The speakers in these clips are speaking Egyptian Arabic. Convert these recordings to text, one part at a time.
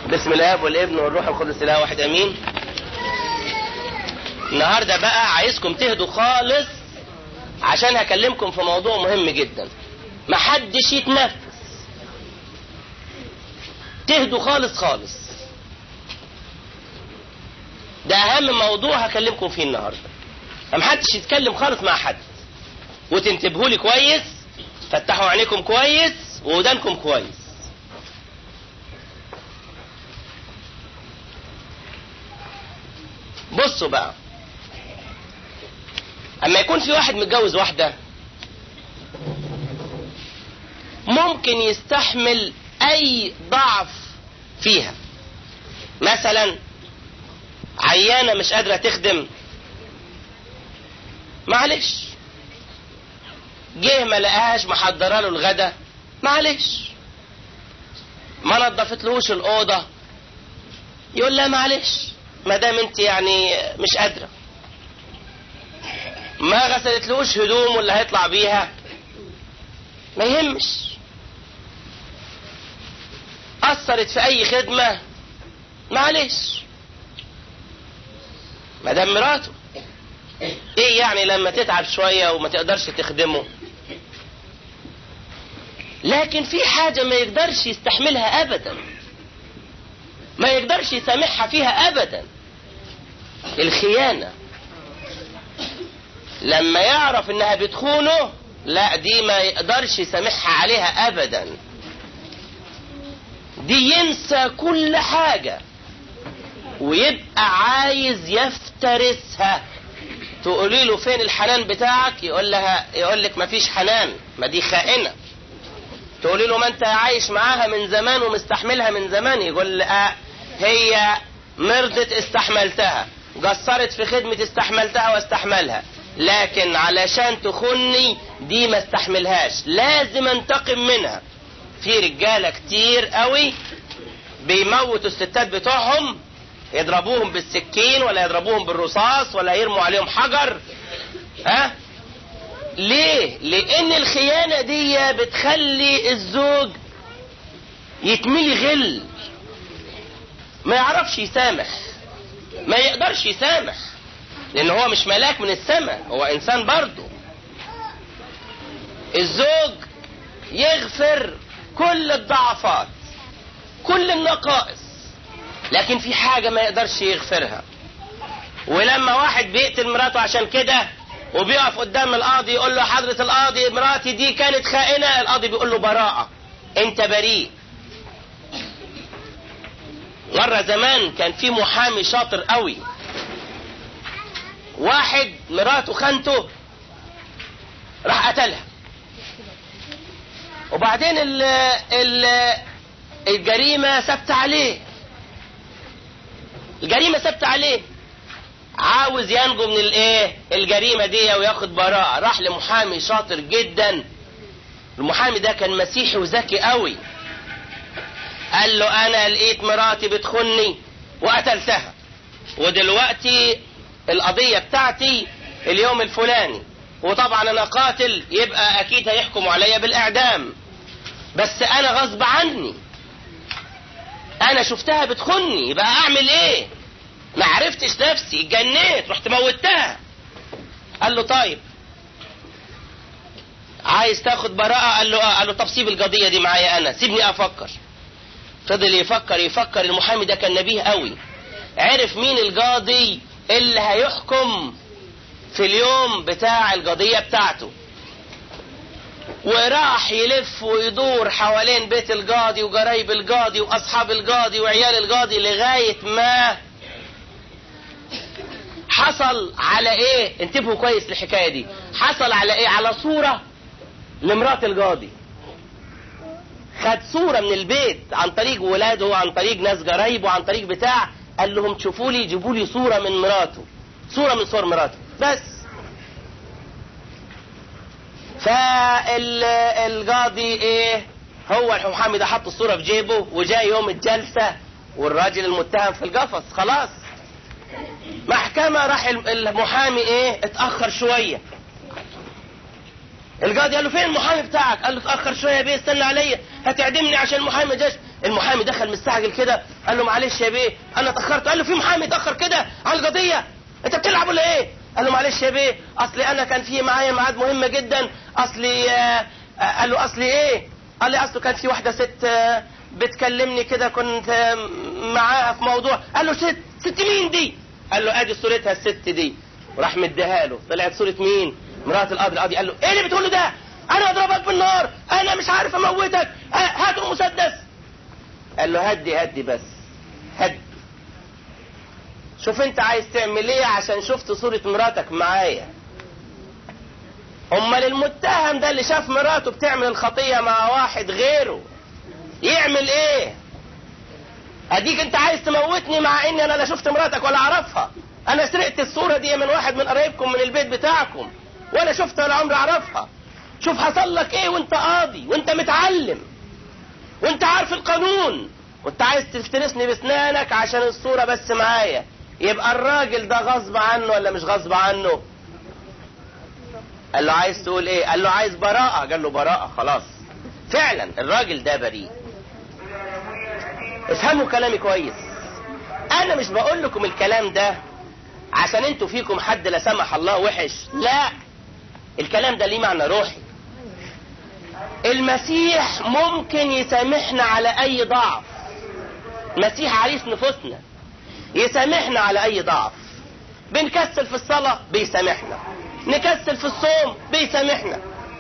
بسم الاب والابن والروح القدس اله واحد امين النهارده بقى عايزكم تهدوا خالص عشان هكلمكم في موضوع مهم جدا محدش يتنفس تهدوا خالص خالص ده اهم موضوع هكلمكم فيه النهارده محدش يتكلم خالص مع حد وتنتبهوا لي كويس فتحوا عينيكم كويس وودانكم كويس بصوا بقى اما يكون في واحد متجوز واحده ممكن يستحمل اي ضعف فيها مثلا عيانه مش قادره تخدم معلش جه ما لقاهاش محضره له الغدا معلش ما نظفتلهوش الاوضه يقول لها معلش ما دام انت يعني مش قادره ما غسلتلوش هدومه اللي هيطلع بيها ما يهمش اثرت في اي خدمه معلش ما دام مراته ايه يعني لما تتعب شويه وما تقدرش تخدمه لكن في حاجه ما يقدرش يستحملها ابدا ما يقدرش يسامحها فيها ابدا الخيانه لما يعرف انها بتخونه لا دي ما يقدرش يسامحها عليها ابدا دي ينسى كل حاجه ويبقى عايز يفترسها تقولي له فين الحنان بتاعك يقول لها يقول لك مفيش حنان ما دي خائنه تقولي له ما انت عايش معاها من زمان ومستحملها من زمان يقول لها هي مرضت استحملتها قصرت في خدمة استحملتها واستحملها لكن علشان تخني دي ما استحملهاش لازم انتقم منها في رجالة كتير قوي بيموتوا الستات بتوعهم يضربوهم بالسكين ولا يضربوهم بالرصاص ولا يرموا عليهم حجر ها ليه لان الخيانة دي بتخلي الزوج يتملي غل ما يعرفش يسامح ما يقدرش يسامح لان هو مش ملاك من السماء هو انسان برضه الزوج يغفر كل الضعفات كل النقائص لكن في حاجة ما يقدرش يغفرها ولما واحد بيقتل مراته عشان كده وبيقف قدام القاضي يقول له حضرة القاضي مراتي دي كانت خائنة القاضي بيقول له براءة انت بريء مرة زمان كان في محامي شاطر قوي واحد مراته خانته راح قتلها وبعدين ال ال الجريمة ثبت عليه الجريمة ثبت عليه عاوز ينجو من الايه الجريمة دي وياخد براءة راح لمحامي شاطر جدا المحامي ده كان مسيحي وذكي قوي قال له انا لقيت مراتي بتخني وقتلتها ودلوقتي القضية بتاعتي اليوم الفلاني وطبعا انا قاتل يبقى اكيد هيحكموا عليا بالاعدام بس انا غصب عني انا شفتها بتخني يبقى اعمل ايه ما عرفتش نفسي اتجنيت رحت موتها قال له طيب عايز تاخد براءة قال له اه قال له طب سيب القضية دي معايا انا سيبني افكر فضل يفكر يفكر المحامي ده كان نبيه قوي عرف مين القاضي اللي هيحكم في اليوم بتاع القضية بتاعته وراح يلف ويدور حوالين بيت القاضي وقرايب القاضي واصحاب القاضي وعيال القاضي لغاية ما حصل على ايه انتبهوا كويس للحكاية دي حصل على ايه على صورة لمرات القاضي خد صورة من البيت عن طريق ولاده وعن طريق ناس قرايبه وعن طريق بتاع قال لهم تشوفوا لي جيبوا لي صورة من مراته صورة من صور مراته بس فالقاضي ايه هو المحامي ده حط الصورة في جيبه وجاء يوم الجلسة والراجل المتهم في القفص خلاص محكمة راح المحامي ايه اتأخر شوية القاضي قال له فين المحامي بتاعك قال له اتاخر شويه يا بيه استنى عليا هتعدمني عشان المحامي ما جاش المحامي دخل مستعجل كده قال له معلش يا بيه انا اتاخرت قال له في محامي اتاخر كده على القضيه انت بتلعب ولا ايه قال له معلش يا بيه اصلي انا كان في معايا ميعاد مهم جدا اصلي آه، آه، قال له اصلي ايه قال لي اصله كان في واحده ست آه، بتكلمني كده كنت آه، معاها في موضوع قال له ست ست مين دي قال له ادي صورتها الست دي وراح مديها له طلعت صوره مين مرات القاضي القاضي قال له ايه اللي بتقوله ده انا اضربك بالنار انا مش عارف اموتك آه، هات المسدس قال له هدي هدي بس هدي شوف انت عايز تعمل ايه عشان شفت صورة مراتك معايا امال المتهم ده اللي شاف مراته بتعمل الخطية مع واحد غيره يعمل ايه اديك انت عايز تموتني مع اني انا لا شفت مراتك ولا اعرفها انا سرقت الصورة دي من واحد من قرايبكم من البيت بتاعكم ولا شفتها ولا عمري اعرفها شوف حصل لك ايه وانت قاضي وانت متعلم وانت عارف القانون وانت عايز تفترسني باسنانك عشان الصورة بس معايا يبقى الراجل ده غصب عنه ولا مش غصب عنه قال له عايز تقول ايه قال له عايز براءة قال له براءة خلاص فعلا الراجل ده بريء افهموا كلامي كويس انا مش بقول لكم الكلام ده عشان انتوا فيكم حد لا سمح الله وحش لا الكلام ده ليه معنى روحي المسيح ممكن يسامحنا على اي ضعف المسيح عريس نفوسنا يسامحنا على اي ضعف بنكسل في الصلاة بيسامحنا نكسل في الصوم بيسامحنا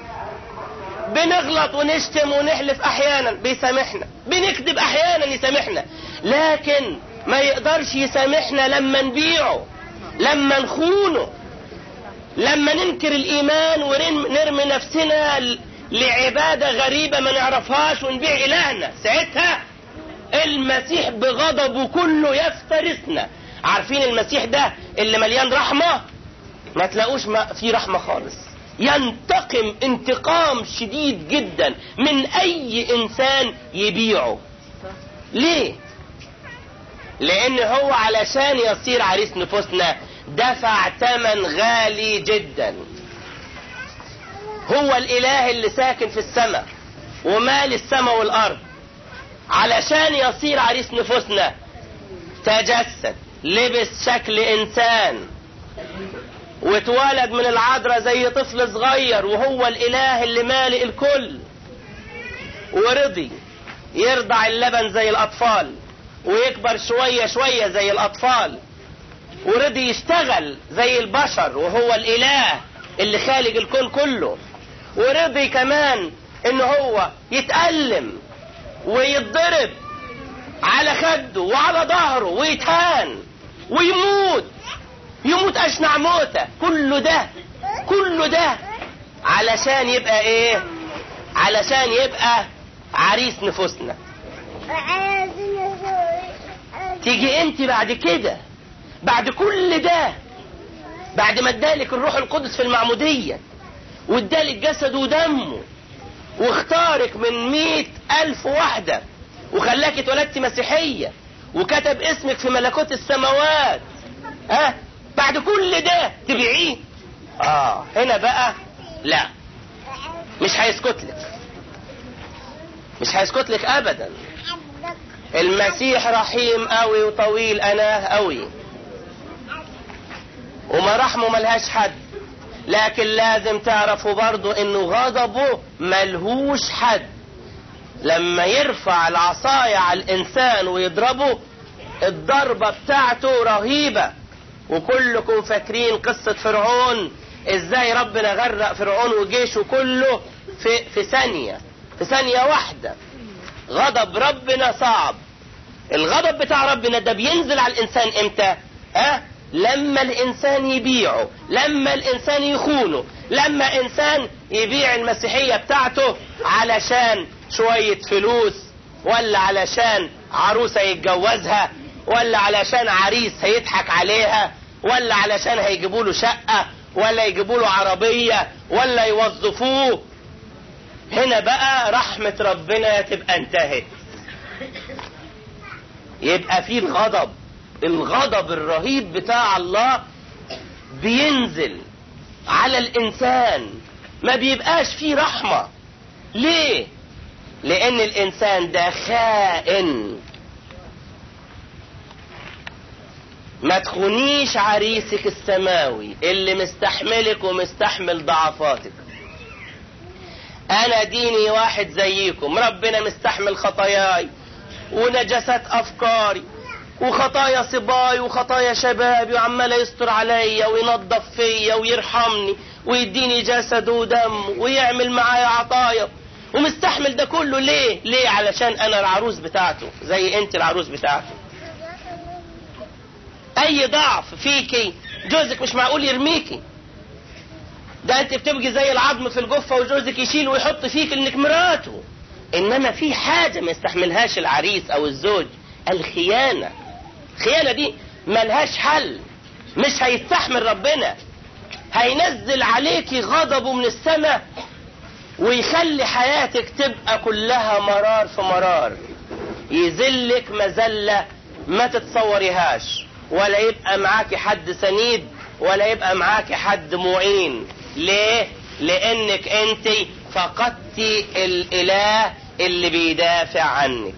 بنغلط ونشتم ونحلف احيانا بيسامحنا بنكذب احيانا يسامحنا لكن ما يقدرش يسامحنا لما نبيعه لما نخونه لما ننكر الايمان ونرمي نفسنا لعبادة غريبة ما نعرفهاش ونبيع الهنا ساعتها المسيح بغضبه كله يفترسنا عارفين المسيح ده اللي مليان رحمة ما تلاقوش ما في رحمة خالص ينتقم انتقام شديد جدا من اي انسان يبيعه ليه لان هو علشان يصير عريس نفوسنا دفع ثمن غالي جدا هو الاله اللي ساكن في السماء ومال السماء والارض علشان يصير عريس نفوسنا تجسد لبس شكل انسان واتولد من العذراء زي طفل صغير وهو الاله اللي مالئ الكل ورضي يرضع اللبن زي الاطفال ويكبر شوية شوية زي الاطفال ورضي يشتغل زي البشر وهو الاله اللي خالق الكون كله ورضي كمان ان هو يتألم ويتضرب على خده وعلى ظهره ويتهان ويموت يموت اشنع موتة كله ده كله ده علشان يبقى ايه علشان يبقى عريس نفوسنا تيجي انت بعد كده بعد كل ده بعد ما ادالك الروح القدس في المعمودية وادالك جسد ودمه واختارك من مئة ألف واحدة وخلاك اتولدت مسيحية وكتب اسمك في ملكوت السماوات ها أه؟ بعد كل ده تبيعيه اه هنا بقى لا مش هيسكت لك مش هيسكت لك ابدا المسيح رحيم قوي وطويل اناه قوي ومراحمه ملهاش حد لكن لازم تعرفوا برضو انه غضبه ملهوش حد لما يرفع العصاية على الانسان ويضربه الضربة بتاعته رهيبة وكلكم فاكرين قصة فرعون ازاي ربنا غرق فرعون وجيشه كله في, في ثانية في ثانية واحدة غضب ربنا صعب الغضب بتاع ربنا ده بينزل على الانسان امتى ها لما الانسان يبيعه لما الانسان يخونه لما انسان يبيع المسيحية بتاعته علشان شوية فلوس ولا علشان عروسة يتجوزها ولا علشان عريس هيضحك عليها ولا علشان هيجيبوا له شقة ولا يجيبوا له عربية ولا يوظفوه هنا بقى رحمة ربنا تبقى انتهت يبقى في الغضب الغضب الرهيب بتاع الله بينزل على الانسان ما بيبقاش فيه رحمة ليه لان الانسان ده خائن ما تخونيش عريسك السماوي اللي مستحملك ومستحمل ضعفاتك انا ديني واحد زيكم ربنا مستحمل خطاياي ونجسات افكاري وخطايا صباي وخطايا شبابي وعمال يستر عليا وينظف فيا ويرحمني ويديني جسد ودم ويعمل معايا عطايا ومستحمل ده كله ليه ليه علشان انا العروس بتاعته زي انت العروس بتاعته اي ضعف فيكي جوزك مش معقول يرميكي ده انت بتبقي زي العظم في الجفه وجوزك يشيل ويحط فيك انك مراته انما في حاجه ما يستحملهاش العريس او الزوج الخيانه الخيانه دي ملهاش حل مش هيستحمل ربنا هينزل عليكي غضبه من السماء ويخلي حياتك تبقى كلها مرار في مرار يذلك مذلة ما تتصوريهاش ولا يبقى معاكي حد سنيد ولا يبقى معاكي حد معين ليه لانك انت فقدتي الاله اللي بيدافع عنك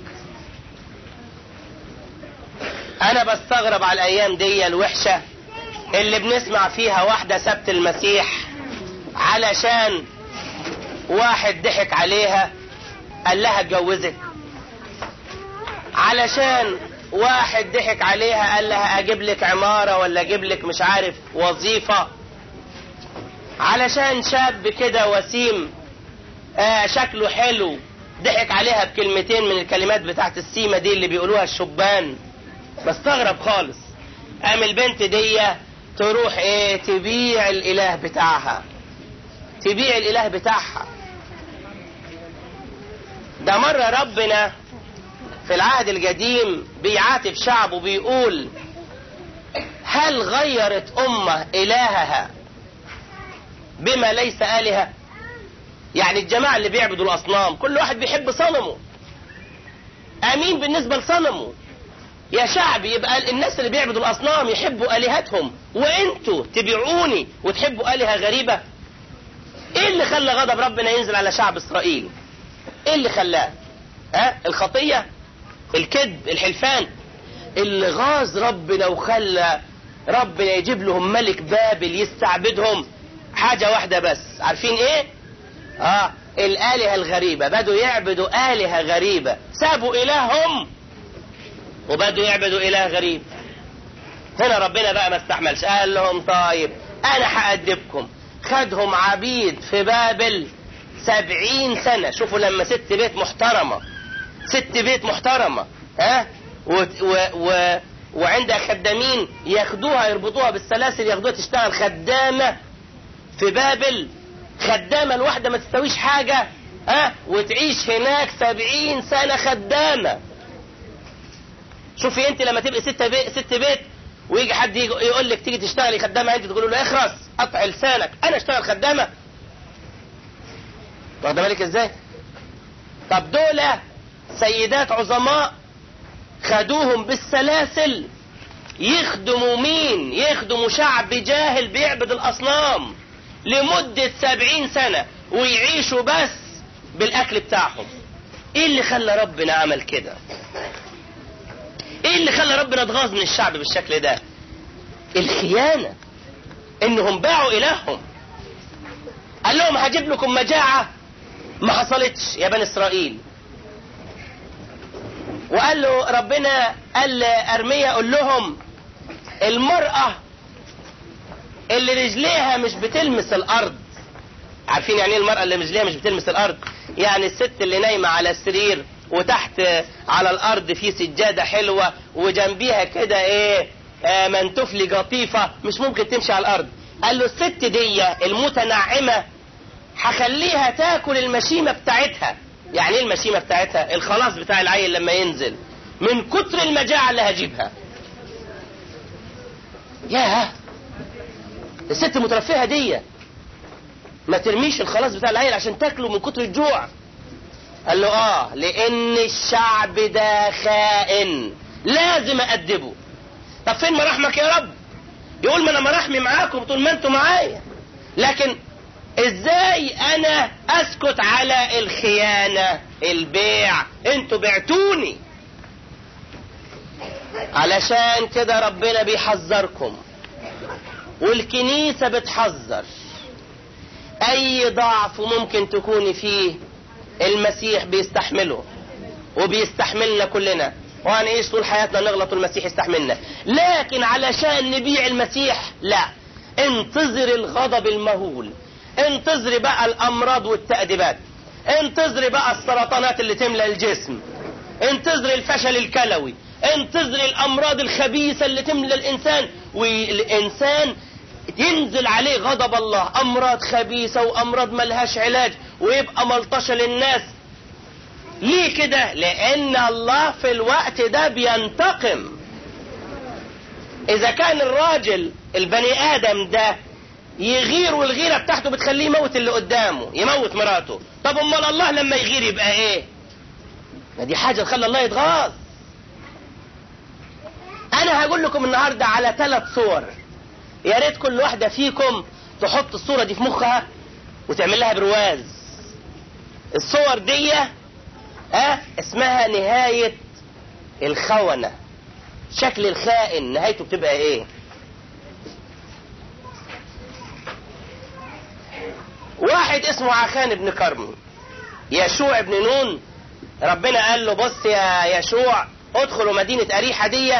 انا بستغرب على الايام دي الوحشة اللي بنسمع فيها واحدة سبت المسيح علشان واحد ضحك عليها قال لها اتجوزك علشان واحد ضحك عليها قال لها اجيب لك عمارة ولا اجيب لك مش عارف وظيفة علشان شاب كده وسيم آه شكله حلو ضحك عليها بكلمتين من الكلمات بتاعت السيمة دي اللي بيقولوها الشبان بستغرب خالص قام البنت دي تروح ايه تبيع الاله بتاعها تبيع الاله بتاعها ده مرة ربنا في العهد القديم بيعاتب شعبه بيقول هل غيرت أمة إلهها بما ليس آلهة يعني الجماعة اللي بيعبدوا الأصنام كل واحد بيحب صنمه أمين بالنسبة لصنمه يا شعب يبقى الناس اللي بيعبدوا الأصنام يحبوا آلهتهم وانتوا تبيعوني وتحبوا آلهة غريبة ايه اللي خلى غضب ربنا ينزل على شعب اسرائيل ايه اللي خلاه ها الخطية الكذب الحلفان اللي غاز ربنا وخلى ربنا يجيب لهم ملك بابل يستعبدهم حاجة واحدة بس عارفين ايه اه الآلهة الغريبة بدوا يعبدوا آلهة غريبة سابوا إلههم وبدوا يعبدوا إله غريب هنا ربنا بقى ما استحملش قال لهم طيب أنا هأدبكم خدهم عبيد في بابل سبعين سنة شوفوا لما ست بيت محترمة ست بيت محترمة ها و و و وعندها خدامين ياخدوها يربطوها بالسلاسل ياخدوها تشتغل خدامة في بابل خدامة الواحدة ما تستويش حاجة ها وتعيش هناك سبعين سنة خدامة شوفي انت لما تبقي ست بيت, ست بيت ويجي حد يقول لك تيجي تشتغلي خدامة انت تقول له اخرس قطع لسانك انا اشتغل خدامة واخد بالك ازاي طب دول سيدات عظماء خدوهم بالسلاسل يخدموا مين يخدموا شعب جاهل بيعبد الاصنام لمدة سبعين سنة ويعيشوا بس بالاكل بتاعهم ايه اللي خلى ربنا عمل كده ايه اللي خلى ربنا اتغاظ من الشعب بالشكل ده الخيانة انهم باعوا الههم قال لهم هجيب لكم مجاعة ما حصلتش يا بني اسرائيل وقال له ربنا قال لارميا قول لهم المرأة اللي رجليها مش بتلمس الارض عارفين يعني ايه المرأة اللي رجليها مش بتلمس الارض يعني الست اللي نايمة على السرير وتحت على الارض في سجادة حلوة وجنبيها كده ايه آه منتفلي قطيفة مش ممكن تمشي على الارض قال له الست دي المتنعمة هخليها تاكل المشيمة بتاعتها يعني ايه المشيمة بتاعتها الخلاص بتاع العيل لما ينزل من كتر المجاعة اللي هجيبها ياه الست مترفهة دي ما ترميش الخلاص بتاع العيل عشان تاكله من كتر الجوع قال له اه لان الشعب ده خائن لازم أأدبه طب فين مراحمك يا رب يقول ما انا مراحمي معاكم طول ما انتوا معايا لكن ازاي انا اسكت على الخيانة البيع انتوا بعتوني علشان كده ربنا بيحذركم والكنيسة بتحذر اي ضعف ممكن تكوني فيه المسيح بيستحمله وبيستحملنا كلنا وهنعيش طول حياتنا نغلط والمسيح يستحملنا لكن علشان نبيع المسيح لا انتظر الغضب المهول انتظري بقى الامراض والتأديبات انتظري بقى السرطانات اللي تملى الجسم انتظري الفشل الكلوي انتظري الامراض الخبيثة اللي تملى الانسان والانسان ينزل عليه غضب الله امراض خبيثة وامراض ملهاش علاج ويبقى ملطشة للناس ليه كده لان الله في الوقت ده بينتقم اذا كان الراجل البني ادم ده يغير والغيره بتاعته بتخليه يموت اللي قدامه يموت مراته طب امال الله لما يغير يبقى ايه ما دي حاجه تخلي الله يتغاظ انا هقول لكم النهارده على ثلاث صور يا ريت كل واحده فيكم تحط الصوره دي في مخها وتعمل لها برواز الصور دي اه اسمها نهايه الخونه شكل الخائن نهايته بتبقى ايه واحد اسمه عخان بن كرم يشوع بن نون ربنا قال له بص يا يشوع ادخلوا مدينة أريحة دي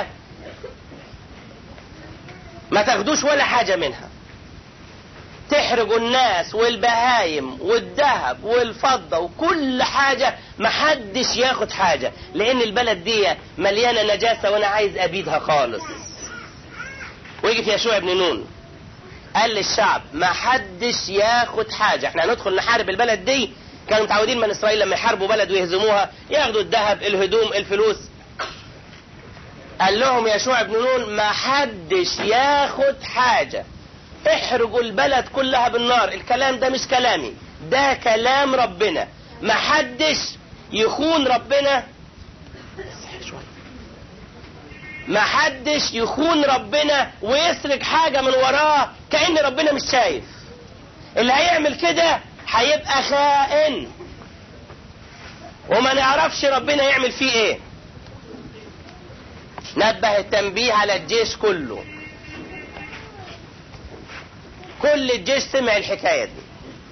ما تاخدوش ولا حاجة منها تحرجوا الناس والبهايم والذهب والفضة وكل حاجة محدش ياخد حاجة لأن البلد دي مليانة نجاسة وأنا عايز أبيدها خالص ويجي في يشوع بن نون قال للشعب ما حدش ياخد حاجة احنا هندخل نحارب البلد دي كانوا متعودين من اسرائيل لما يحاربوا بلد ويهزموها ياخدوا الذهب الهدوم الفلوس قال لهم يشوع بن نون ما حدش ياخد حاجة احرقوا البلد كلها بالنار الكلام ده مش كلامي ده كلام ربنا ما حدش يخون ربنا ما حدش يخون ربنا ويسرق حاجة من وراه كأن ربنا مش شايف اللي هيعمل كده هيبقى خائن وما نعرفش ربنا يعمل فيه ايه نبه التنبيه على الجيش كله كل الجيش سمع الحكاية دي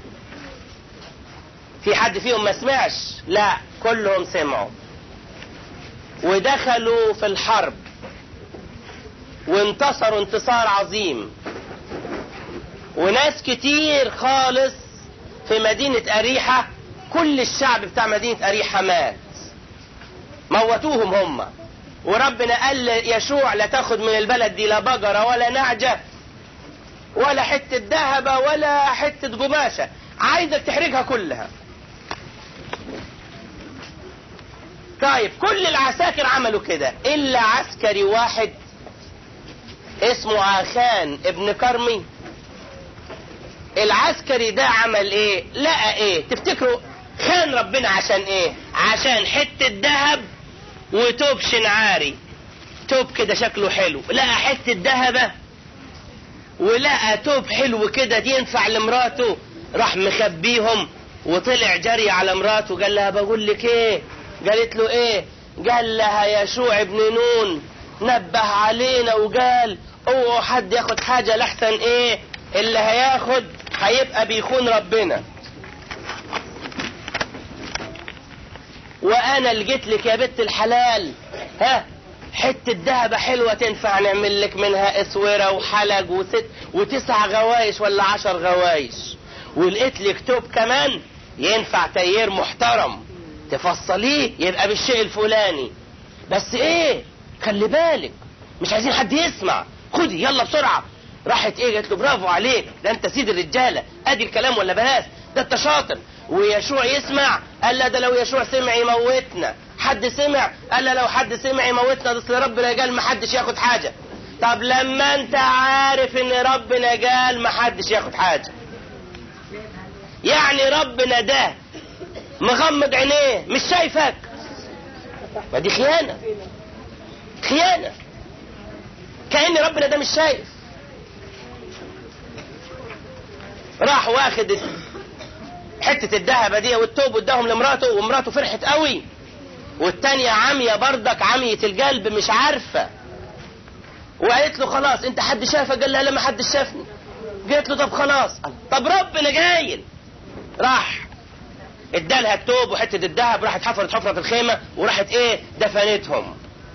في حد فيهم ما سمعش لا كلهم سمعوا ودخلوا في الحرب وانتصروا انتصار عظيم وناس كتير خالص في مدينة أريحة كل الشعب بتاع مدينة أريحة مات موتوهم هم وربنا قال يشوع لا تاخد من البلد دي لا بقرة ولا نعجة ولا حتة ذهبة ولا حتة قماشة عايزك تحرقها كلها طيب كل العساكر عملوا كده إلا عسكري واحد اسمه عخان ابن كرمي العسكري ده عمل ايه لقى ايه تفتكروا خان ربنا عشان ايه عشان حتة ذهب وتوب شنعاري توب كده شكله حلو لقى حتة ذهبة ولقى توب حلو كده ينفع لمراته راح مخبيهم وطلع جري على مراته قال لها بقول لك ايه قالت له ايه قال لها يشوع ابن نون نبه علينا وقال اوعوا حد ياخد حاجة لحسن ايه اللي هياخد هيبقى بيخون ربنا وانا لقيت لك يا بنت الحلال ها حتة ذهبة حلوة تنفع نعمل لك منها اسورة وحلق وست وتسع غوايش ولا عشر غوايش ولقيت لك توب كمان ينفع تيير محترم تفصليه يبقى بالشيء الفلاني بس ايه خلي بالك مش عايزين حد يسمع خدي يلا بسرعة راحت ايه قالت له برافو عليك ده انت سيد الرجالة ادي الكلام ولا بلاش ده انت شاطر ويشوع يسمع قال لا ده لو يشوع سمع يموتنا حد سمع قال لا لو حد سمع يموتنا ده ربنا قال ما حدش ياخد حاجة طب لما انت عارف ان ربنا قال ما حدش ياخد حاجة يعني ربنا ده مغمض عينيه مش شايفك ما دي خيانة خيانة كأن ربنا ده مش شايف راح واخد حتة الذهب دي والتوب واداهم لمراته ومراته فرحت قوي والتانية عمية بردك عمية القلب مش عارفة وقالت له خلاص انت حد شافك قال لها لا ما حد شافني قالت له طب خلاص طب ربنا جايل راح ادالها التوب وحته الذهب راحت حفرت حفره في الخيمه وراحت ايه دفنتهم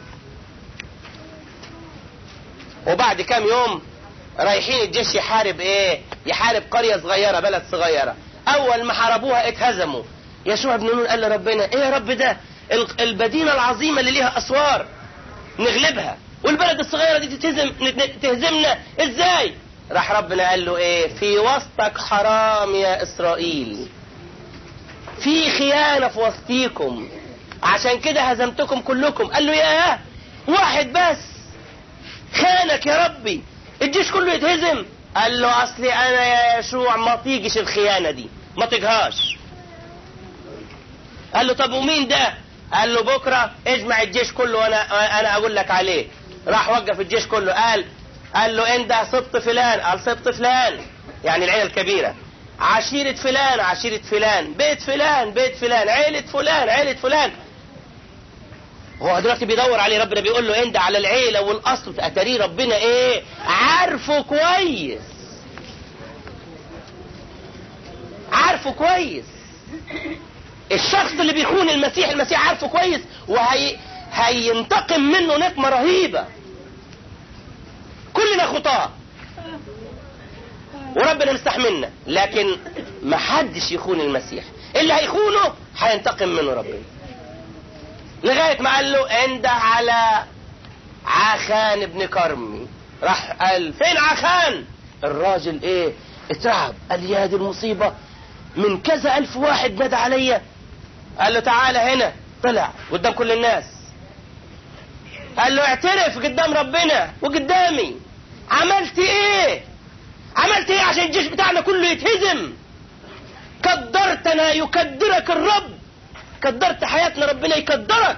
وبعد كام يوم رايحين الجيش يحارب ايه يحارب قريه صغيره بلد صغيره اول ما حاربوها اتهزموا يشوع بن نون قال لربنا ايه يا رب ده المدينه العظيمه اللي ليها اسوار نغلبها والبلد الصغيره دي تتهزم تهزمنا ازاي راح ربنا قال له ايه في وسطك حرام يا اسرائيل في خيانة في وسطيكم عشان كده هزمتكم كلكم قال له يا واحد بس خانك يا ربي الجيش كله يتهزم قال له اصلي انا يا يشوع ما طيقش الخيانة دي ما طيقهاش قال له طب ومين ده قال له بكرة اجمع الجيش كله وانا انا اقول لك عليه راح وقف الجيش كله قال قال له انت سبط فلان قال سبط فلان يعني العيلة الكبيرة عشيرة فلان عشيرة فلان بيت فلان بيت فلان عيلة فلان عيلة فلان هو دلوقتي بيدور عليه ربنا بيقول له انت على العيلة والاصل اتاريه ربنا ايه عارفه كويس عارفه كويس الشخص اللي بيخون المسيح المسيح عارفه كويس وهي هينتقم منه نقمة رهيبة كلنا خطاه وربنا مستحملنا لكن ما حدش يخون المسيح اللي هيخونه هينتقم منه ربنا لغاية ما قال له انده على عخان ابن كرمي راح قال فين عخان الراجل ايه اترعب قال يا دي المصيبة من كذا الف واحد نادى عليا قال له تعالى هنا طلع قدام كل الناس قال له اعترف قدام ربنا وقدامي عملت ايه عملت ايه عشان الجيش بتاعنا كله يتهزم قدرتنا يقدرك الرب قدرت حياتنا ربنا يقدرك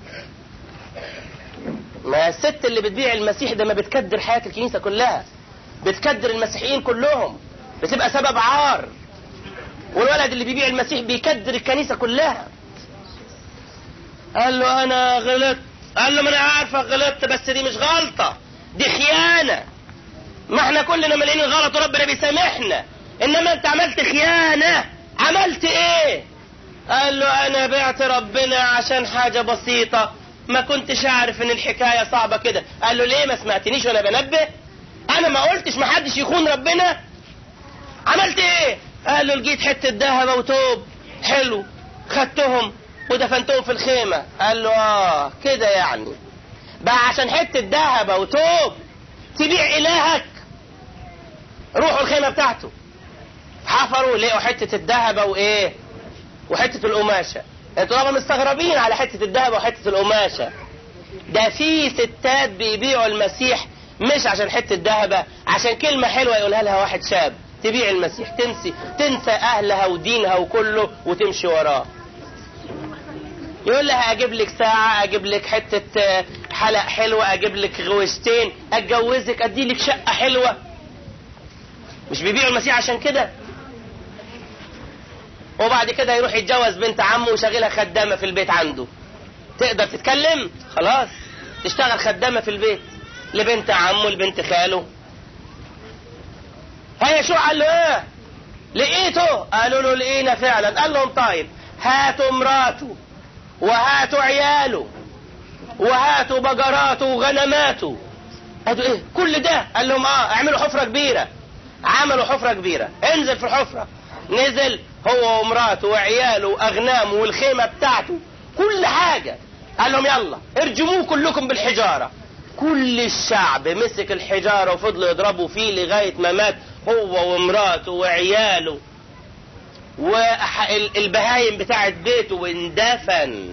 ما الست اللي بتبيع المسيح ده ما بتكدر حياة الكنيسة كلها بتكدر المسيحيين كلهم بتبقى سبب عار والولد اللي بيبيع المسيح بيكدر الكنيسة كلها قال له انا غلطت قال له ما انا عارفك غلطت بس دي مش غلطة دي خيانة ما احنا كلنا مليانين غلط وربنا بيسامحنا انما انت عملت خيانة عملت ايه قال له انا بعت ربنا عشان حاجة بسيطة ما كنتش اعرف ان الحكاية صعبة كده قال له ليه ما سمعتنيش وانا بنبه انا ما قلتش ما حدش يخون ربنا عملت ايه قال له لقيت حتة ذهب وتوب حلو خدتهم ودفنتهم في الخيمة قال له اه كده يعني بقى عشان حتة ذهب وتوب تبيع الهك روحوا الخيمة بتاعته حفروا لقوا حتة الذهب وايه وحتة القماشة انتوا طبعا مستغربين على حتة الذهب وحتة القماشة ده في ستات بيبيعوا المسيح مش عشان حتة ذهبة عشان كلمة حلوة يقولها لها واحد شاب تبيع المسيح تنسي تنسى اهلها ودينها وكله وتمشي وراه يقول لها اجيب لك ساعة اجيب لك حتة حلق حلوة اجيب لك غوشتين اتجوزك ادي لك شقة حلوة مش بيبيعوا المسيح عشان كده وبعد كده يروح يتجوز بنت عمه ويشغلها خدامة في البيت عنده تقدر تتكلم خلاص تشتغل خدامة في البيت لبنت عمه لبنت خاله هيا شو قال له ايه لقيته قالوا له لقينا فعلا قال لهم طيب هاتوا مراته وهاتوا عياله وهاتوا بقراته وغنماته قالوا ايه كل ده قال لهم اه اعملوا حفرة كبيرة عملوا حفرة كبيرة انزل في الحفرة نزل هو ومراته وعياله واغنامه والخيمة بتاعته كل حاجة قال لهم يلا ارجموه كلكم بالحجارة كل الشعب مسك الحجارة وفضلوا يضربوا فيه لغاية ما مات هو ومراته وعياله والبهايم بتاعت بيته واندفن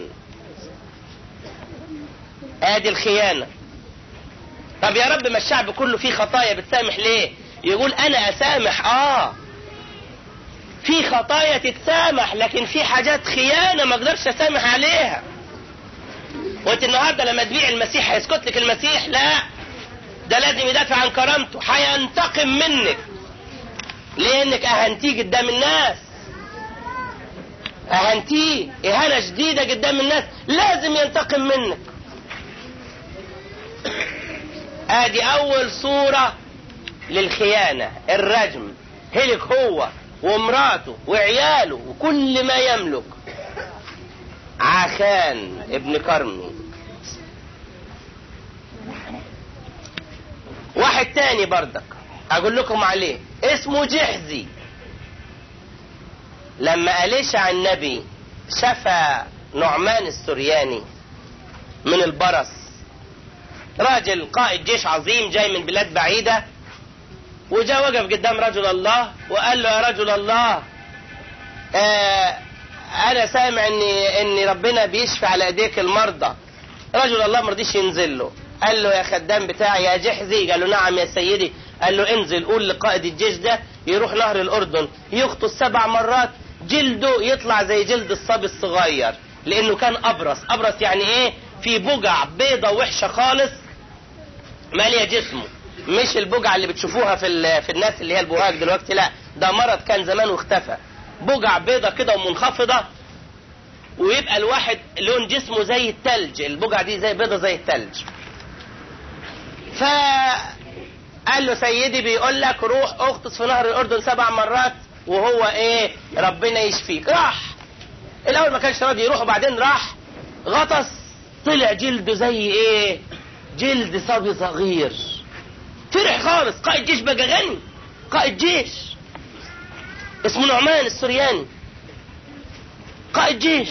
ادي الخيانة طب يا رب ما الشعب كله فيه خطايا بتسامح ليه يقول انا اسامح اه في خطايا تتسامح لكن في حاجات خيانة ما اقدرش اسامح عليها وانت النهارده لما تبيع المسيح هيسكت لك المسيح لا ده لازم يدافع عن كرامته هينتقم منك لانك اهنتيه قدام الناس اهنتيه اهانة شديدة قدام الناس لازم ينتقم منك ادي اول صورة للخيانة الرجم هلك هو ومراته وعياله وكل ما يملك عخان ابن كرمي واحد تاني بردك اقول لكم عليه اسمه جحزي لما أليشع النبي شفى نعمان السرياني من البرص راجل قائد جيش عظيم جاي من بلاد بعيدة وجاء وقف قدام رجل الله وقال له يا رجل الله آه انا سامع ان ان ربنا بيشفي على ايديك المرضى رجل الله ما رضيش ينزل له قال له يا خدام بتاعي يا جحزي قال له نعم يا سيدي قال له انزل قول لقائد الجيش ده يروح نهر الاردن يخطو سبع مرات جلده يطلع زي جلد الصبي الصغير لانه كان ابرص ابرص يعني ايه في بقع بيضة وحشة خالص مالية جسمه مش البقع اللي بتشوفوها في في الناس اللي هي البهاج دلوقتي لا ده مرض كان زمان واختفى بقع بيضة كده ومنخفضة ويبقى الواحد لون جسمه زي التلج البقع دي زي بيضة زي التلج فقال له سيدي بيقول لك روح اغطس في نهر الاردن سبع مرات وهو ايه ربنا يشفيك راح الاول ما كانش راضي يروح وبعدين راح غطس طلع جلده زي ايه جلد صبي صغير فرح خالص قائد جيش بقى غني قائد جيش اسمه نعمان السرياني قائد جيش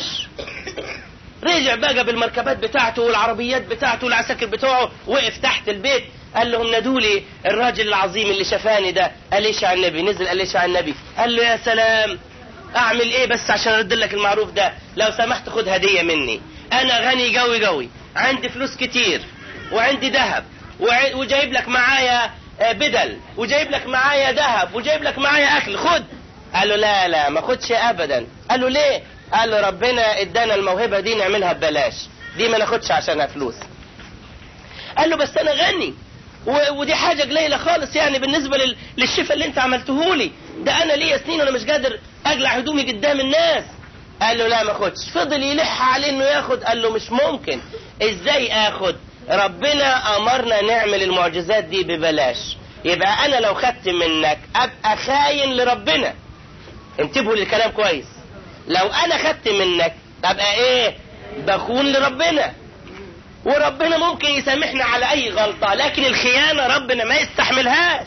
رجع بقى بالمركبات بتاعته والعربيات بتاعته والعساكر بتوعه وقف تحت البيت قال لهم نادوا لي الراجل العظيم اللي شفاني ده أليش على النبي نزل أليش على النبي قال له يا سلام اعمل ايه بس عشان ارد لك المعروف ده لو سمحت خد هدية مني انا غني قوي قوي عندي فلوس كتير وعندي ذهب وجايب لك معايا بدل وجايب لك معايا ذهب وجايب لك معايا اكل خد قال له لا لا ما خدش ابدا قال له ليه قال له ربنا ادانا الموهبة دي نعملها ببلاش دي ما ناخدش عشانها فلوس قال له بس انا غني ودي حاجة قليلة خالص يعني بالنسبة لل... للشفاء اللي انت عملته لي ده انا ليا سنين وانا مش قادر اقلع هدومي قدام الناس قال له لا ما خدش فضل يلح عليه انه ياخد قال له مش ممكن ازاي اخد ربنا امرنا نعمل المعجزات دي ببلاش يبقى انا لو خدت منك ابقى خاين لربنا انتبهوا للكلام كويس لو انا خدت منك ابقى ايه بخون لربنا وربنا ممكن يسامحنا على اي غلطة لكن الخيانة ربنا ما يستحملهاش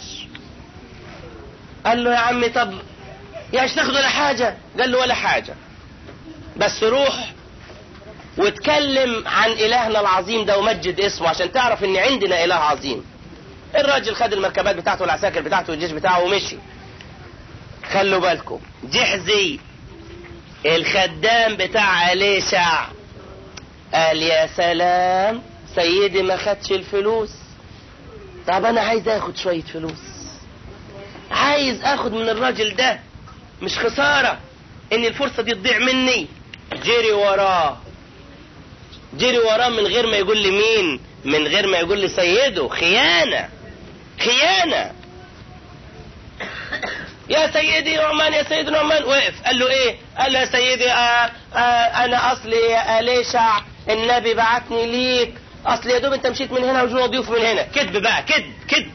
قال له يا عمي طب ياش تاخد ولا حاجة قال له ولا حاجة بس روح واتكلم عن الهنا العظيم ده ومجد اسمه عشان تعرف ان عندنا اله عظيم الراجل خد المركبات بتاعته والعساكر بتاعته والجيش بتاعه ومشي خلوا بالكم جحزي الخدام بتاع أليشع قال يا سلام سيدي ما خدش الفلوس طب انا عايز اخد شوية فلوس عايز اخد من الراجل ده مش خسارة ان الفرصة دي تضيع مني جري وراه جري وراه من غير ما يقول لي مين من غير ما يقول لي سيده خيانة خيانة يا سيدي نعمان يا سيدي نعمان وقف قال له ايه قال له يا سيدي آه آه انا اصلي يا اليشع النبي بعتني ليك اصل يا دوب انت مشيت من هنا وجوه ضيوف من هنا كذب بقى كذب كذب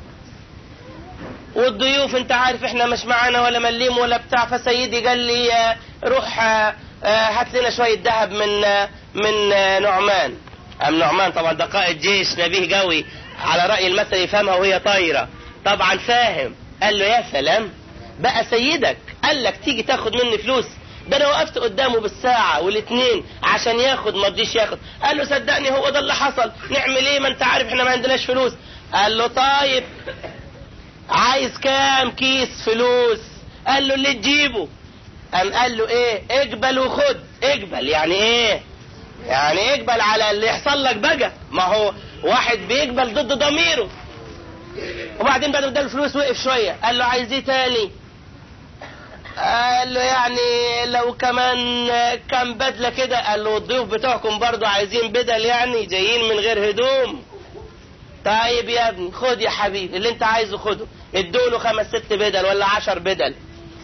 والضيوف انت عارف احنا مش معانا ولا مليم ولا بتاع فسيدي قال لي آه روح آه هات لنا شوية ذهب من آه من آه نعمان ام نعمان طبعا ده قائد جيش نبيه قوي على رأي المثل يفهمها وهي طايرة طبعا فاهم قال له يا سلام بقى سيدك قال لك تيجي تاخد مني فلوس ده انا وقفت قدامه بالساعة والاثنين عشان ياخد ما رضيش ياخد قال له صدقني هو ده اللي حصل نعمل ايه ما انت عارف احنا ما عندناش فلوس قال له طيب عايز كام كيس فلوس قال له اللي تجيبه قام قال له ايه اقبل وخد اقبل يعني ايه يعني اقبل على اللي يحصل لك بقى ما هو واحد بيقبل ضد ضميره وبعدين بعد ما اداله الفلوس وقف شوية قال له عايز ايه تاني قال له يعني لو كمان كام بدلة كده قال له الضيوف بتوعكم برضو عايزين بدل يعني جايين من غير هدوم طيب يا ابني خد يا حبيبي اللي انت عايزه خده ادوله خمس ست بدل ولا عشر بدل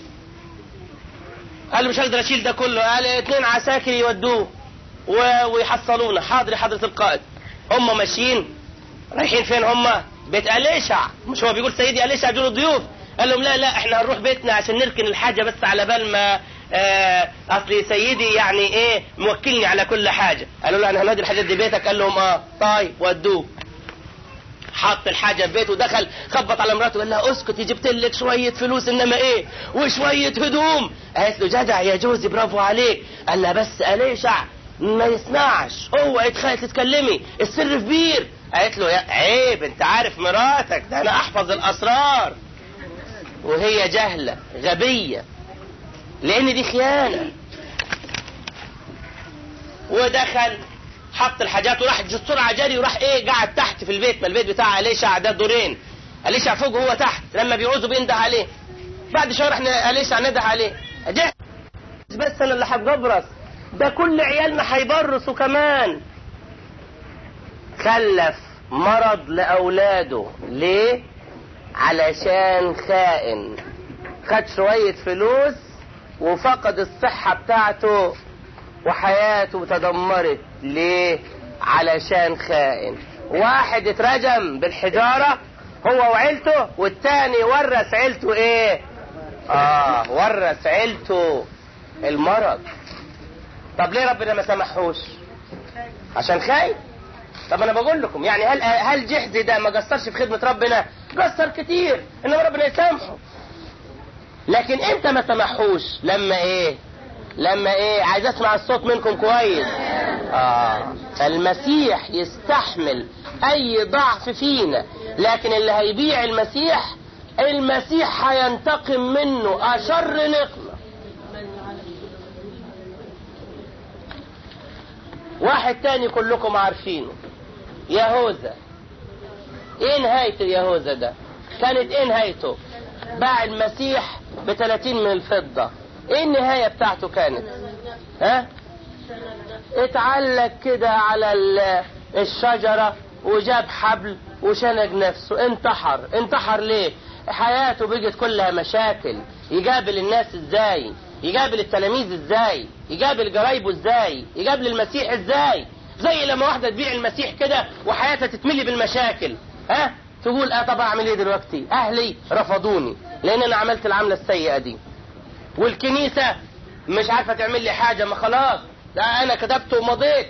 قال له مش هقدر اشيل ده كله قال اتنين عساكر يودوه و- ويحصلونا حاضر يا حضرة القائد هم ماشيين رايحين فين هم بيت أليشع مش هو بيقول سيدي أليشع دول الضيوف قال لهم لا لا احنا هنروح بيتنا عشان نركن الحاجة بس على بال ما آه اصل سيدي يعني ايه موكلني على كل حاجة قالوا له انا هنودي الحاجات دي بيتك قال لهم اه طيب ودوه حط الحاجه في بيته ودخل خبط على مراته قال لها اسكتي جبت لك شويه فلوس انما ايه وشويه هدوم قالت له جدع يا جوزي برافو عليك قال لها بس اليشع ما يسمعش اوعي تخلي تتكلمي السر في بير قالت له يا عيب انت عارف مراتك ده انا احفظ الاسرار وهي جهله غبيه لان دي خيانه ودخل حط الحاجات وراح بسرعه جري وراح ايه قعد تحت في البيت ما البيت بتاع اليشع ده دورين اليشع فوق وهو تحت لما بيعوزوا بينده عليه بعد شويه راح اليشع نده عليه جه بس انا اللي هتجبرس ده كل عيالنا هيبرسوا كمان خلف مرض لاولاده ليه علشان خائن خد شويه فلوس وفقد الصحه بتاعته وحياته تدمرت ليه علشان خائن واحد اترجم بالحجارة هو وعيلته والتاني ورث عيلته ايه اه ورث عيلته المرض طب ليه ربنا ما سمحوش عشان خاين طب انا بقول لكم يعني هل هل جحزي ده ما قصرش في خدمه ربنا قصر كتير انما ربنا يسامحه لكن امتى ما سمحوش لما ايه لما ايه عايز اسمع الصوت منكم كويس اه المسيح يستحمل اي ضعف فينا لكن اللي هيبيع المسيح المسيح هينتقم منه اشر نقمة واحد تاني كلكم عارفينه يهوذا ايه نهاية يهوذا ده كانت ايه نهايته باع المسيح ب 30 من الفضة ايه النهاية بتاعته كانت ها اتعلق كده على ال- الشجرة وجاب حبل وشنج نفسه انتحر انتحر ليه حياته بقت كلها مشاكل يقابل الناس ازاي يقابل التلاميذ ازاي يقابل قرايبه ازاي يقابل المسيح ازاي زي لما واحدة تبيع المسيح كده وحياتها تتملي بالمشاكل ها تقول اه طب اعمل ايه دلوقتي اهلي رفضوني لان انا عملت العملة السيئة دي والكنيسة مش عارفة تعمل لي حاجة ما خلاص ده انا كتبت ومضيت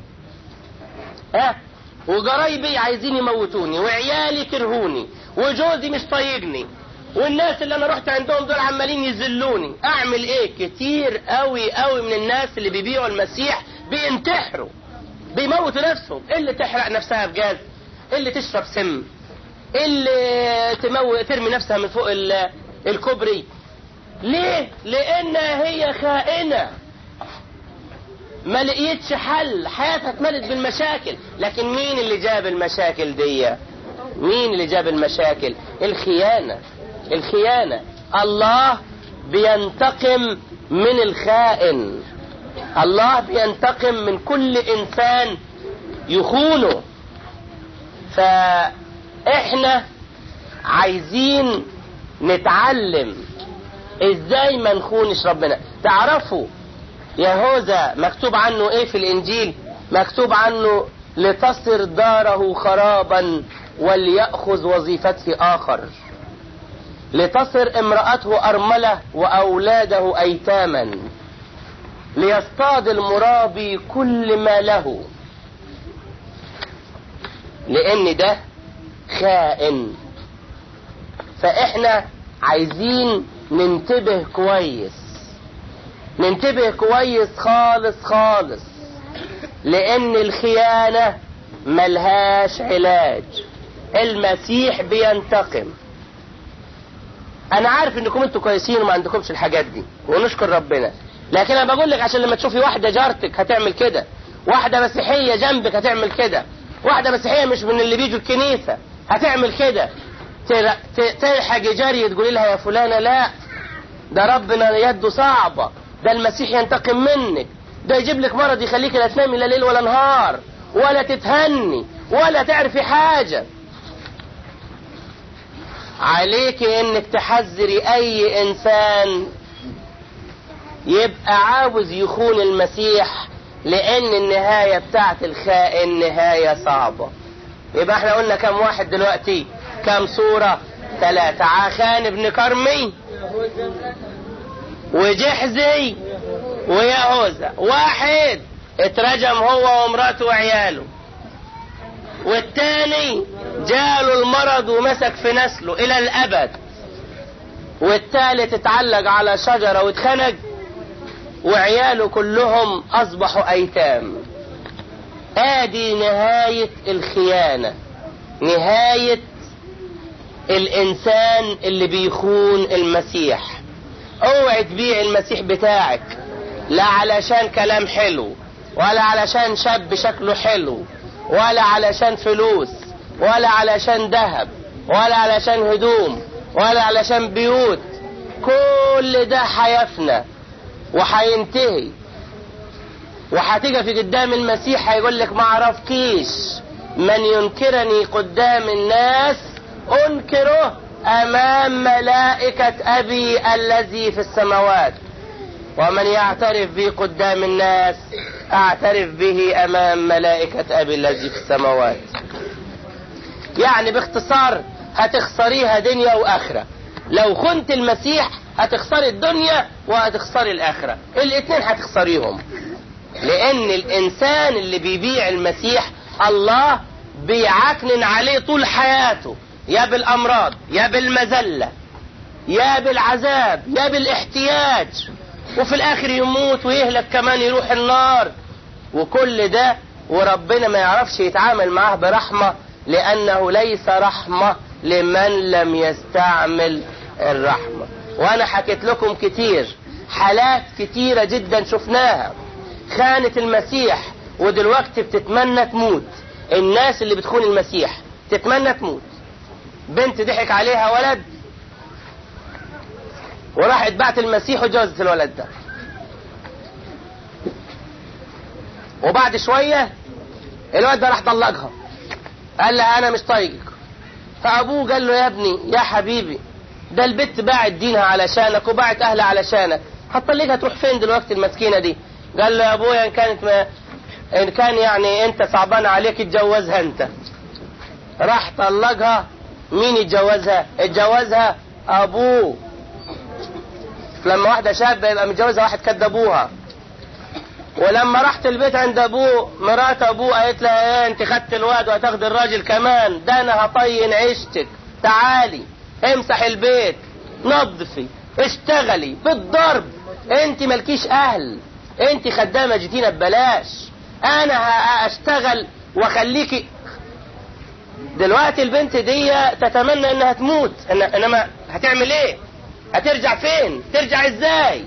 ها وجرايبي عايزين يموتوني وعيالي كرهوني وجوزي مش طايقني والناس اللي انا رحت عندهم دول عمالين يذلوني اعمل ايه كتير قوي قوي من الناس اللي بيبيعوا المسيح بينتحروا بيموتوا نفسهم اللي تحرق نفسها بجاز اللي تشرب سم اللي تمو... ترمي نفسها من فوق ال... الكوبري ليه لانها هي خائنه ما لقيتش حل حياتها اتملت بالمشاكل لكن مين اللي جاب المشاكل دي مين اللي جاب المشاكل الخيانة الخيانة الله بينتقم من الخائن الله بينتقم من كل انسان يخونه فاحنا عايزين نتعلم ازاي ما نخونش ربنا تعرفوا يهوذا مكتوب عنه ايه في الانجيل مكتوب عنه لتصر داره خرابا وليأخذ وظيفته آخر لتصر امرأته أرملة وأولاده أيتاما ليصطاد المرابي كل ما له لأن ده خائن فإحنا عايزين ننتبه كويس ننتبه كويس خالص خالص لأن الخيانة ملهاش علاج المسيح بينتقم انا عارف انكم انتوا كويسين وما عندكمش الحاجات دي ونشكر ربنا لكن انا بقول لك عشان لما تشوفي واحده جارتك هتعمل كده واحده مسيحيه جنبك هتعمل كده واحده مسيحيه مش من اللي بيجوا الكنيسه هتعمل كده تر- ت- تلحق جاري تقولي لها يا فلانه لا ده ربنا يده صعبه ده المسيح ينتقم منك ده يجيب لك مرض يخليك لا تنامي لا ليل ولا نهار ولا تتهني ولا تعرفي حاجه عليك انك تحذري اي انسان يبقى عاوز يخون المسيح لان النهاية بتاعت الخائن نهاية صعبة يبقى احنا قلنا كم واحد دلوقتي كم صورة ثلاثة عخان ابن كرمي وجحزي ويهوذا واحد اترجم هو ومراته وعياله والتاني جاله المرض ومسك في نسله الى الابد والتالت اتعلق على شجرة واتخنق وعياله كلهم اصبحوا ايتام ادي نهاية الخيانة نهاية الانسان اللي بيخون المسيح اوعي تبيع المسيح بتاعك لا علشان كلام حلو ولا علشان شاب شكله حلو ولا علشان فلوس ولا علشان ذهب ولا علشان هدوم ولا علشان بيوت كل ده هيفنى وهينتهي وهتيجي في قدام المسيح هيقول لك ما اعرفكيش من ينكرني قدام الناس انكره امام ملائكة ابي الذي في السماوات ومن يعترف بي قدام الناس اعترف به امام ملائكة ابي الذي في السماوات يعني باختصار هتخسريها دنيا واخرة لو خنت المسيح هتخسري الدنيا وهتخسري الاخرة الاتنين هتخسريهم لان الانسان اللي بيبيع المسيح الله بيعكنن عليه طول حياته يا بالامراض يا بالمذلة يا بالعذاب يا بالاحتياج وفي الاخر يموت ويهلك كمان يروح النار وكل ده وربنا ما يعرفش يتعامل معاه برحمة لانه ليس رحمة لمن لم يستعمل الرحمة وانا حكيت لكم كتير حالات كتيرة جدا شفناها خانت المسيح ودلوقتي بتتمنى تموت الناس اللي بتخون المسيح تتمنى تموت بنت ضحك عليها ولد وراحت بعت المسيح وجوزت الولد ده وبعد شوية الولد ده راح طلقها قال لها انا مش طايقك فابوه قال له يا ابني يا حبيبي ده البت باعت دينها علشانك وباعت اهلها علشانك هتطلقها تروح فين دلوقتي المسكينة دي قال له يا ابويا ان كانت ما ان كان يعني انت صعبان عليك اتجوزها انت راح طلقها مين يتجوزها اتجوزها ابوه لما واحدة شابة يبقى متجوزة واحد كدبوها ولما رحت البيت عند ابوه مرات ابوه قالت لها ايه انت خدت الواد وهتاخد الراجل كمان ده انا هطين عيشتك تعالي امسح البيت نظفي اشتغلي بالضرب انت ملكيش اهل انت خدامة جيتينا ببلاش انا هاشتغل واخليكي دلوقتي البنت دي تتمنى انها تموت انما هتعمل ايه هترجع فين ترجع ازاي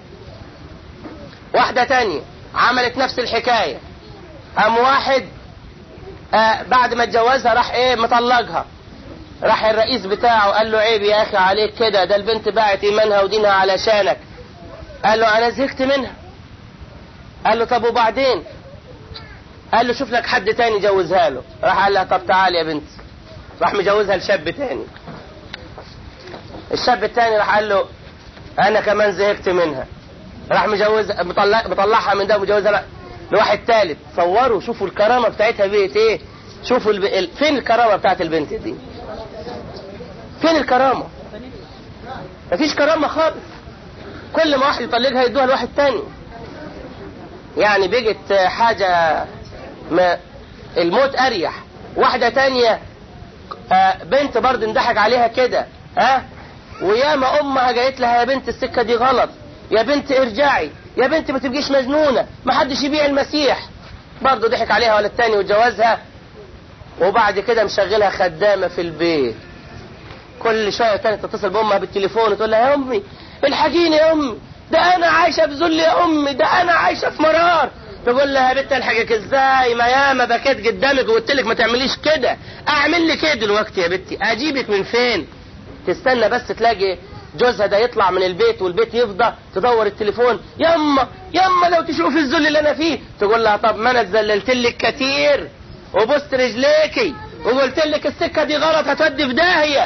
واحدة تانية عملت نفس الحكاية قام واحد آه بعد ما اتجوزها راح ايه مطلقها راح الرئيس بتاعه قال له عيب يا اخي عليك كده ده البنت باعت ايمانها ودينها علشانك قال له انا زهقت منها قال له طب وبعدين قال له شوف لك حد تاني جوزها له راح قال لها طب تعالي يا بنت راح مجوزها لشاب تاني الشاب التاني راح قال له انا كمان زهقت منها راح مجوز مطلع مطلعها من ده ومجوزها لواحد تالت صوروا شوفوا الكرامه بتاعتها بقت ايه شوفوا الب... ال... فين الكرامه بتاعت البنت دي فين الكرامه مفيش كرامه خالص كل ما واحد يطلقها يدوها لواحد تاني يعني بقت حاجه ما الموت اريح واحده تانية آه بنت برضه انضحك عليها كده ها آه وياما امها جايت لها يا بنت السكه دي غلط يا بنت ارجعي يا بنت ما تبقيش مجنونه ما حدش يبيع المسيح برضه ضحك عليها ولا التاني وجوزها وبعد كده مشغلها خدامه في البيت كل شويه كانت تتصل بامها بالتليفون وتقول لها يا امي الحقيني يا امي ده انا عايشه بذل يا امي ده انا عايشه في مرار تقول لها يا بنت الحقك ازاي ما ياما بكيت قدامك وقلت لك ما تعمليش كده اعمل لك ايه دلوقتي يا بنتي اجيبك من فين تستنى بس تلاقي جوزها ده يطلع من البيت والبيت يفضى تدور التليفون يما يما لو تشوف الذل اللي انا فيه تقول لها طب ما انا اتذللت لك كتير وبوست رجليكي وقلت لك السكه دي غلط هتودي في داهيه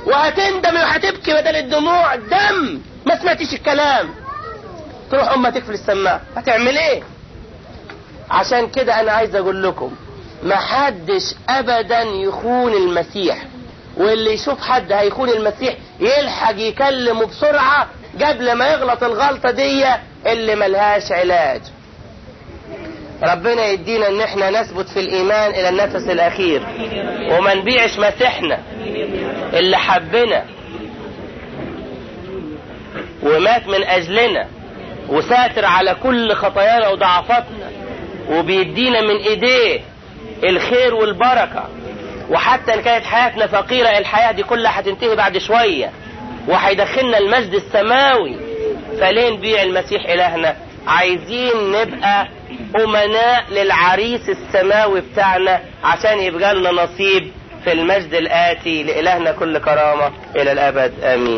وهتندم وهتبكي بدل الدموع دم ما سمعتش الكلام تروح امها تقفل السماعه هتعمل ايه عشان كده انا عايز اقول لكم ما حدش ابدا يخون المسيح واللي يشوف حد هيخون المسيح يلحق يكلمه بسرعة قبل ما يغلط الغلطة دي اللي ملهاش علاج ربنا يدينا ان احنا نثبت في الايمان الى النفس الاخير وما نبيعش مسيحنا اللي حبنا ومات من اجلنا وساتر على كل خطايانا وضعفاتنا وبيدينا من ايديه الخير والبركة وحتى ان كانت حياتنا فقيرة الحياة دي كلها هتنتهي بعد شوية وهيدخلنا المجد السماوي فليه نبيع المسيح الهنا عايزين نبقى امناء للعريس السماوي بتاعنا عشان يبقى لنا نصيب في المجد الاتي لالهنا كل كرامة الى الابد امين